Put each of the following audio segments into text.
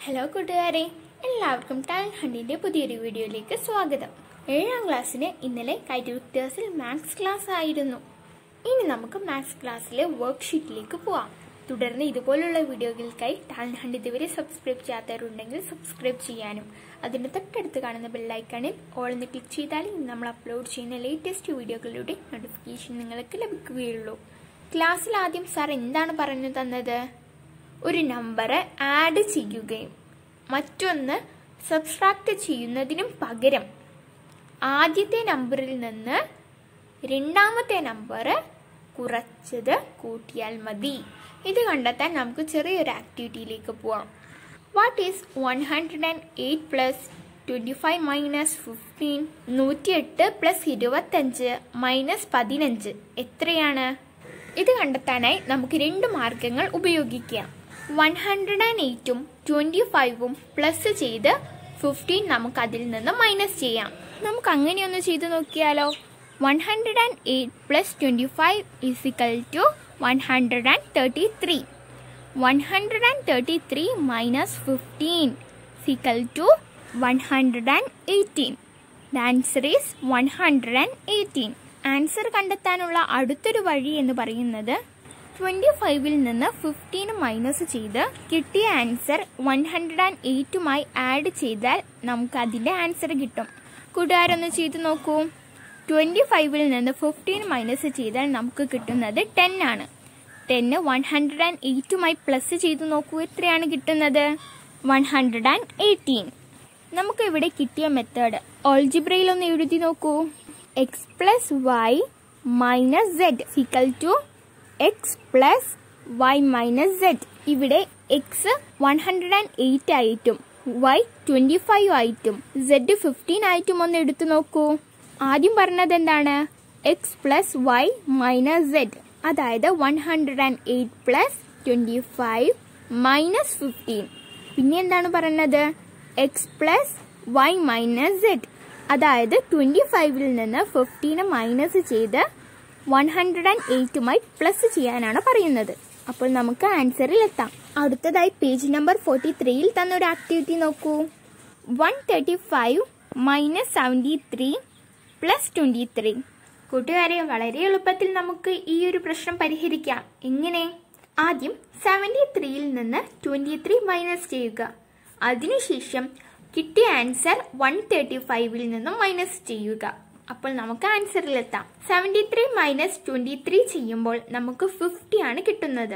hello കൂട്ടുകാരെ എല്ലാവർക്കും talent ഹണ്ടിന്റെ പുതിയൊരു വീഡിയോയിലേക്ക് സ്വാഗതം ഏഴാം ക്ലാസ്സിന് ഇന്നലെ കൈറ്റുക്ടേഴ്സിൽ മാത്സ് ക്ലാസ് ആയിരുന്നു ഇനി നമുക്ക് മാത്സ് ക്ലാസ്സിലെ വർക്ക്ഷീറ്റിലേക്ക് പോവാം തുടർന്ന് ഇതുപോലുള്ള വീഡിയോകൾക്കായി ടാലന്റ് ഹണ്ട് ഇതുവരെ സബ്സ്ക്രൈബ് ചെയ്യാത്തവരുണ്ടെങ്കിൽ സബ്സ്ക്രൈബ് ചെയ്യാനും അതിന് തൊട്ടടുത്ത് കാണുന്ന ബെല്ലൈക്കണിൽ ഓൾ എന്ന് ക്ലിക്ക് ചെയ്താൽ ഇന്ന് നമ്മൾ അപ്ലോഡ് ചെയ്യുന്ന ലേറ്റസ്റ്റ് വീഡിയോകളുടെ നോട്ടിഫിക്കേഷൻ നിങ്ങൾക്ക് ലഭിക്കുകയുള്ളൂ ക്ലാസ്സിൽ ആദ്യം സാർ എന്താണ് പറഞ്ഞു തന്നത് ഒരു നമ്പർ ആഡ് ചെയ്യുകയും മറ്റൊന്ന് സബ്സ്ട്രാക്ട് ചെയ്യുന്നതിനും പകരം ആദ്യത്തെ നമ്പറിൽ നിന്ന് രണ്ടാമത്തെ നമ്പർ കുറച്ചത് കൂട്ടിയാൽ മതി ഇത് കണ്ടെത്താൻ നമുക്ക് ചെറിയൊരു ആക്ടിവിറ്റിയിലേക്ക് പോവാം what is one hundred and eight plus twenty five minus fifteen നൂറ്റിയെട്ട് പ്ലസ് ഇരുപത്തഞ്ച് മൈനസ് പതിനഞ്ച് എത്രയാണ് ഇത് കണ്ടെത്താനായി നമുക്ക് രണ്ട് മാർഗങ്ങൾ ഉപയോഗിക്കാം വൺ ഹൺഡ്രഡ് ആൻഡ് എയ്റ്റും ട്വൻറ്റി ഫൈവും പ്ലസ് ചെയ്ത് ഫിഫ്റ്റീൻ നമുക്ക് അതിൽ നിന്ന് മൈനസ് ചെയ്യാം നമുക്ക് അങ്ങനെയൊന്ന് ചെയ്ത് നോക്കിയാലോ one hundred and eight plus twenty five is equal to one hundred and thirty three one hundred and thirty three minus fifteen equal to one hundred and eighteen the answer is one hundred and eighteen answer കണ്ടെത്താനുള്ള അടുത്തൊരു വഴി എന്ന് പറയുന്നത് twenty ഫൈവിൽ നിന്ന് fifteen minus ചെയ്ത് കിട്ടിയ answer one hundred and എയ്റ്റുമായി ആഡ് ചെയ്താൽ നമുക്ക് അതിൻ്റെ ആൻസർ കിട്ടും കൂട്ടുകാരൊന്ന് ചെയ്ത് നോക്കൂ ട്വൻറ്റി ഫൈവിൽ നിന്ന് ഫിഫ്റ്റീൻ മൈനസ് ചെയ്താൽ നമുക്ക് കിട്ടുന്നത് ടെൻ ആണ് ടെന്ന് വൺ ഹൺഡ്രഡ് ആൻഡ് എയ്റ്റുമായി പ്ലസ് ചെയ്ത് നോക്കൂ എത്രയാണ് കിട്ടുന്നത് വൺ ഹൺഡ്രഡ് ആൻഡ് എയ്റ്റീൻ നമുക്ക് ഇവിടെ കിട്ടിയ മെത്തേഡ് ഓൾജിബ്രയിൽ ഒന്ന് എഴുതി നോക്കൂ X plus Y minus Z equal to X plus Y minus Z ഇവിടെ X one hundred and eight ആയിട്ടും വൈ ട്വന്റി ഫൈവ് ആയിട്ടും സെഡ് ഫിഫ്റ്റീൻ ആയിട്ടും ഒന്ന് എടുത്തു നോക്കൂ ആദ്യം പറഞ്ഞത് എന്താണ് X plus Y minus Z അതായത് one hundred and eight plus twenty five minus fifteen പിന്നെ എന്താണ് പറയുന്നത് X plus Y minus Z അതായത് ട്വന്റി ഫൈവിൽ നിന്ന് ഫിഫ്റ്റീന് മൈനസ് ചെയ്ത് വൺ ഹൺഡ്രഡ് ആൻഡ് എയ്റ്റുമായി പ്ലസ് ചെയ്യാനാണ് പറയുന്നത് അപ്പോൾ നമുക്ക് ആൻസറിൽ എത്താം അടുത്തതായി പേജ് നമ്പർ ഫോർട്ടി ത്രീയിൽ തന്ന ഒരു ആക്ടിവിറ്റി നോക്കൂ one thirty five minus seventy three plus twenty three കൂട്ടുകാരെ വളരെ എളുപ്പത്തിൽ നമുക്ക് ഈ ഒരു പ്രശ്നം പരിഹരിക്കാം എങ്ങനെ ആദ്യം സെവൻറ്റി ത്രീയിൽ നിന്ന് ട്വന്റി ത്രീ മൈനസ് ചെയ്യുക അതിനുശേഷം കിട്ടിയ ആൻസർ വൺ തേർട്ടി ഫൈവിൽ നിന്നും മൈനസ് ചെയ്യുക അപ്പോൾ നമുക്ക് ആൻസറിലെത്താം seventy three minus twenty three ചെയ്യുമ്പോൾ നമുക്ക് ഫിഫ്റ്റി ആണ് കിട്ടുന്നത്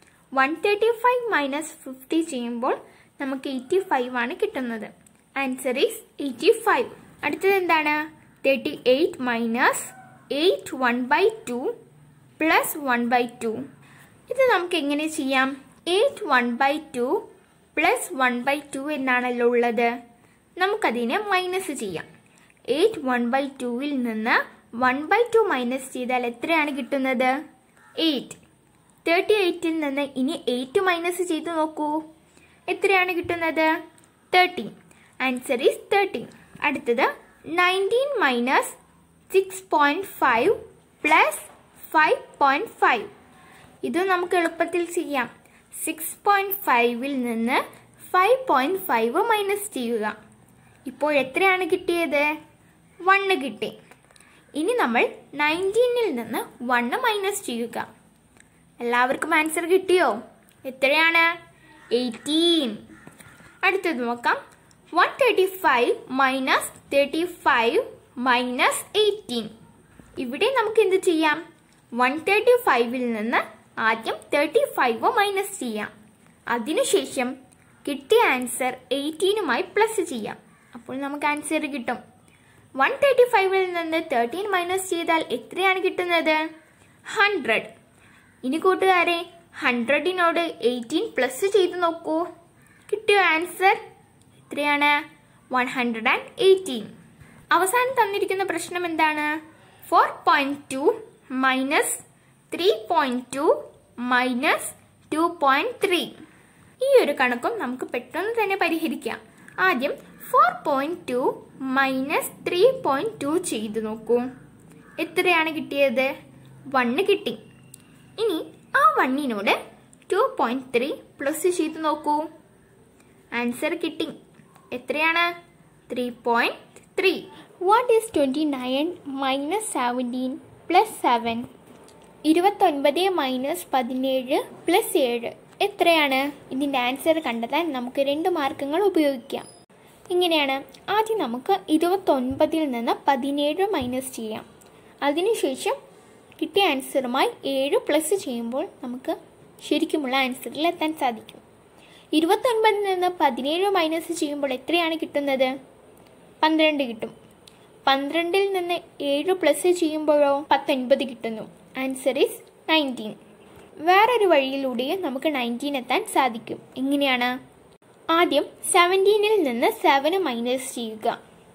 one thirty five minus fifty ചെയ്യുമ്പോൾ നമുക്ക് എയ്റ്റി ഫൈവ് ആണ് കിട്ടുന്നത് ആൻസർ ഈസ് എയ്റ്റി ഫൈവ് അടുത്തത് എന്താണ് thirty eight minus eight one by two plus one by two ഇത് നമുക്ക് എങ്ങനെ ചെയ്യാം eight one by two plus one by two എന്നാണല്ലോ ഉള്ളത് നമുക്കതിനെ മൈനസ് ചെയ്യാം എയ്റ്റ് വൺ ബൈ ടുവിൽ നിന്ന് വൺ ബൈ ടു മൈനസ് ചെയ്താൽ എത്രയാണ് കിട്ടുന്നത് എയ്റ്റ് തേർട്ടി എയ്റ്റിൽ നിന്ന് ഇനി എയ്റ്റ് മൈനസ് ചെയ്ത് നോക്കൂ എത്രയാണ് കിട്ടുന്നത് തേർട്ടീൻ ആൻസർ ഈസ് തേർട്ടീൻ അടുത്തത് nineteen minus six point five plus five point five ഇത് നമുക്ക് എളുപ്പത്തിൽ ചെയ്യാം സിക്സ് പോയിന്റ് ഫൈവിൽ നിന്ന് ഫൈവ് പോയിന്റ് ഫൈവ് മൈനസ് ചെയ്യുക ഇപ്പോൾ എത്രയാണ് കിട്ടിയത് വണ്ണ് കിട്ടി ഇനി നമ്മൾ നയൻറ്റീനിൽ നിന്ന് വണ്ണ് മൈനസ് ചെയ്യുക എല്ലാവർക്കും ആൻസർ കിട്ടിയോ എത്രയാണ് എയ്റ്റീൻ അടുത്തത് നോക്കാം one thirty five minus thirty five minus eighteen ഇവിടെ നമുക്ക് എന്ത് ചെയ്യാം വൺ തേർട്ടി ഫൈവിൽ നിന്ന് ആദ്യം തേർട്ടി ഫൈവ് മൈനസ് ചെയ്യാം അതിനുശേഷം കിട്ടിയ ആൻസർ എയ്റ്റീനുമായി പ്ലസ് ചെയ്യാം അപ്പോൾ നമുക്ക് ആൻസർ കിട്ടും വൺ തേർട്ടി ഫൈവിൽ നിന്ന് തേർട്ടീൻ മൈനസ് ചെയ്താൽ എത്രയാണ് കിട്ടുന്നത് ഹൺഡ്രഡ് ഇനി കൂട്ടുകാരെ ഹൺഡ്രഡിനോട് എയ്റ്റീൻ പ്ലസ് ചെയ്ത് നോക്കൂ കിട്ടിയ ആൻസർ എത്രയാണ് വൺ ഹൺഡ്രഡ് ആൻഡ് എയ്റ്റീൻ അവസാനം തന്നിരിക്കുന്ന പ്രശ്നം എന്താണ് four point two minus three point two minus two point three ഈ ഒരു കണക്കും നമുക്ക് പെട്ടെന്ന് തന്നെ പരിഹരിക്കാം ആദ്യം four point two minus three point two ചെയ്ത് നോക്കൂ എത്രയാണ് കിട്ടിയത് വണ്ണ് കിട്ടി ഇനി ആ വണ്ണിനോട് ടു പോയിന്റ് ത്രീ പ്ലസ് ചെയ്ത് നോക്കൂ ആൻസർ കിട്ടി എത്രയാണ് three point three what is twenty nine minus seventeen plus seven ഇരുപത്തൊൻപത് മൈനസ് പതിനേഴ് പ്ലസ് ഏഴ് എത്രയാണ് ഇതിൻ്റെ ആൻസർ കണ്ടെത്താൻ നമുക്ക് രണ്ട് മാർക്കങ്ങൾ ഉപയോഗിക്കാം ഇങ്ങനെയാണ് ആദ്യം നമുക്ക് ഇരുപത്തൊൻപതിൽ നിന്ന് പതിനേഴ് മൈനസ് ചെയ്യാം അതിനുശേഷം കിട്ടിയ ആൻസറുമായി ഏഴ് പ്ലസ് ചെയ്യുമ്പോൾ നമുക്ക് ശരിക്കുമുള്ള ആൻസറിൽ എത്താൻ സാധിക്കും ഇരുപത്തൊൻപതിൽ നിന്ന് പതിനേഴ് മൈനസ് ചെയ്യുമ്പോൾ എത്രയാണ് കിട്ടുന്നത് പന്ത്രണ്ട് കിട്ടും പന്ത്രണ്ടിൽ നിന്ന് ഏഴ് പ്ലസ് ചെയ്യുമ്പോഴോ പത്തൊൻപത് കിട്ടുന്നു ആൻസർ ഈസ് നയൻറ്റീൻ വേറൊരു വഴിയിലൂടെയും നമുക്ക് നയൻറ്റീൻ എത്താൻ സാധിക്കും എങ്ങനെയാണ് ആദ്യം സെവൻറ്റീനിൽ നിന്ന് സെവന് മൈനസ് ചെയ്യുക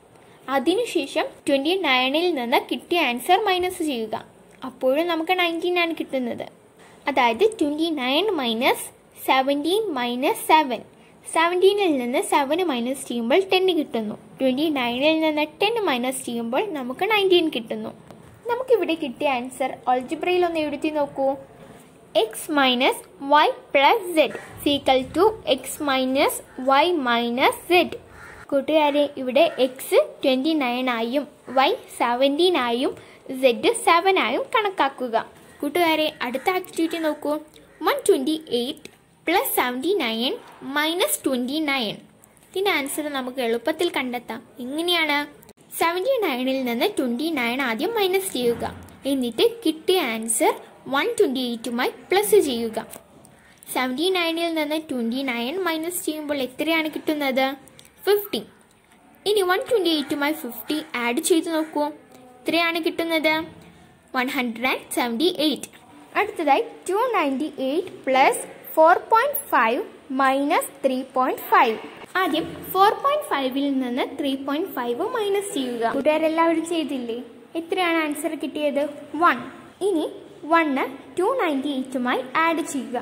അതിനുശേഷം ട്വൻറ്റി നയനിൽ നിന്ന് കിട്ടിയ ആൻസർ മൈനസ് ചെയ്യുക അപ്പോഴും നമുക്ക് നയൻറ്റീൻ ആണ് കിട്ടുന്നത് അതായത് twenty nine minus seventeen minus seven സെവൻറ്റീനിൽ നിന്ന് സെവന് മൈനസ് ചെയ്യുമ്പോൾ ടെന്ന് കിട്ടുന്നു ട്വൻറ്റി നയനിൽ നിന്ന് ടെൻ മൈനസ് ചെയ്യുമ്പോൾ നമുക്ക് നയൻറ്റീൻ കിട്ടുന്നു നമുക്കിവിടെ കിട്ടിയ ആൻസർ ഓൾജിബ്രയിൽ ഒന്ന് എഴുതി നോക്കൂ X minus Y plus Z equal to X minus Y minus Z കൂട്ടുകാരെ ഇവിടെ എക്സ് ട്വൻറ്റി നയൻ ആയും വൈ സെവൻറ്റീൻ ആയും സെഡ് സെവൻ ആയും കണക്കാക്കുക കൂട്ടുകാരെ അടുത്ത ആക്ടിവിറ്റി നോക്കൂ one twenty eight plus seventy nine minus twenty nine ഇതിൻ്റെ ആൻസർ നമുക്ക് എളുപ്പത്തിൽ കണ്ടെത്താം എങ്ങനെയാണ് സെവൻറ്റി നയനിൽ നിന്ന് ട്വൻറ്റി നയൻ ആദ്യം മൈനസ് ചെയ്യുക എന്നിട്ട് കിട്ടിയ ആൻസർ വൺ ട്വൻറ്റി എയ്റ്റുമായി പ്ലസ് ചെയ്യുക സെവൻറ്റി നയനിൽ നിന്ന് ട്വൻറ്റി നയൻ മൈനസ് ചെയ്യുമ്പോൾ എത്രയാണ് കിട്ടുന്നത് ഫിഫ്റ്റി ഇനി വൺ ട്വൻറ്റി എയ്റ്റുമായി ഫിഫ്റ്റി ആഡ് ചെയ്ത് നോക്കൂ എത്രയാണ് കിട്ടുന്നത് one hundred and seventy eight അടുത്തതായി two ninety eight plus four point five minus three point five ആദ്യം ഫോർ പോയിന്റ് ഫൈവിൽ നിന്ന് ത്രീ പോയിന്റ് ഫൈവ് മൈനസ് ചെയ്യുക കൂട്ടുകാരെല്ലാവരും ചെയ്തില്ലേ എത്രയാണ് ആൻസർ കിട്ടിയത് വൺ ഇനി വണ്ണ് ടു നയൻറ്റി എയ്റ്റുമായി ആഡ് ചെയ്യുക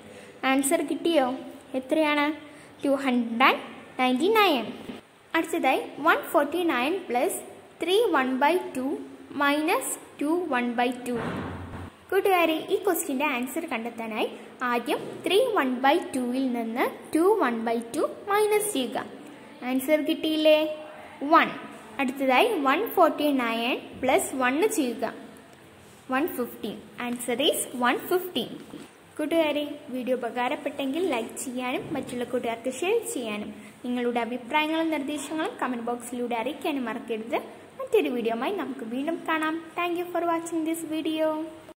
ആൻസർ കിട്ടിയോ എത്രയാണ് two hundred and ninety nine അടുത്തതായി one forty nine plus three one by two minus two one by two കൂട്ടുകാരെ ഈ ക്വസ്റ്റ്യൻ്റെ ആൻസർ കണ്ടെത്താനായി ആദ്യം ത്രീ വൺ ബൈ ടുവിൽ നിന്ന് two one by two minus ചെയ്യുക ആൻസർ കിട്ടിയില്ലേ വൺ അടുത്തതായി one forty nine plus one ചെയ്യുക one fifteen answer is one fifteen കൂട്ടുകാരെ വീഡിയോ ഉപകാരപ്പെട്ടെങ്കിൽ ലൈക്ക് ചെയ്യാനും മറ്റുള്ള കൂട്ടുകാർക്ക് ഷെയർ ചെയ്യാനും നിങ്ങളുടെ അഭിപ്രായങ്ങളും നിർദ്ദേശങ്ങളും കമൻറ്റ് ബോക്സിലൂടെ അറിയിക്കാനും മറക്കരുത് മറ്റൊരു വീഡിയോയുമായി നമുക്ക് വീണ്ടും കാണാം thank for watching this video